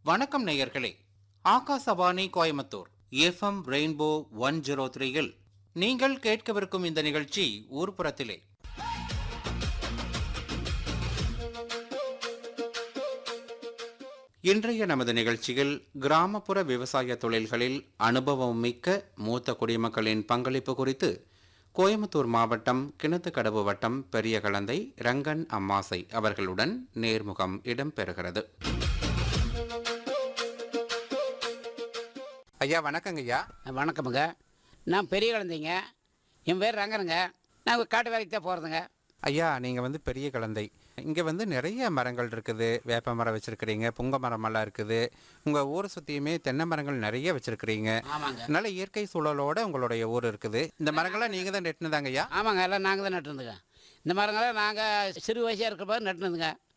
வணக்கம் நேயர்களே Akashvani Coimbatore FM rainbow one zero த்ரீயில் நீங்கள் கேட்கவிருக்கும் இந்த நிகழ்ச்சி ஊர்ப்புறத்திலே இன்றைய நமது நிகழ்ச்சியில் கிராமப்புற விவசாய தொழில்களில் அனுபவம் மிக்க மூத்த குடிமக்களின் பங்களிப்பு குறித்து கோயம்புத்தூர் மாவட்டம் கிணத்துக்கடவு வட்டம் பெரிய கலந்தை ரங்கன் அம்மாசை அவர்களுடன் நேர்முகம் இடம்பெறுகிறது ஐயா வணக்கங்க ஐயா வணக்கமுங்க நான் பெரிய குழந்தைங்க என் பேர் ரங்கனுங்க நான் காட்டு வேலைக்கு தான் போகிறதுங்க ஐயா நீங்கள் வந்து பெரிய கலந்தை இங்கே வந்து நிறைய மரங்கள் இருக்குது வேப்ப மரம் வச்சுருக்கிறீங்க புங்க மரமெல்லாம் இருக்குது உங்கள் ஊரை சுற்றியுமே தென்னை மரங்கள் நிறைய வச்சுருக்கிறீங்க ஆமாங்க நல்ல இயற்கை சூழலோட உங்களுடைய ஊர் இருக்குது இந்த மரங்கள்லாம் நீங்கள் தான் நெட்டினதாங்க ஐயா ஆமாங்க எல்லாம் நாங்கள் தான் நட்டுருந்துங்க இந்த மரங்களை நாங்கள் சிறு வயசாக இருக்கிற போது நட்டுனதுங்க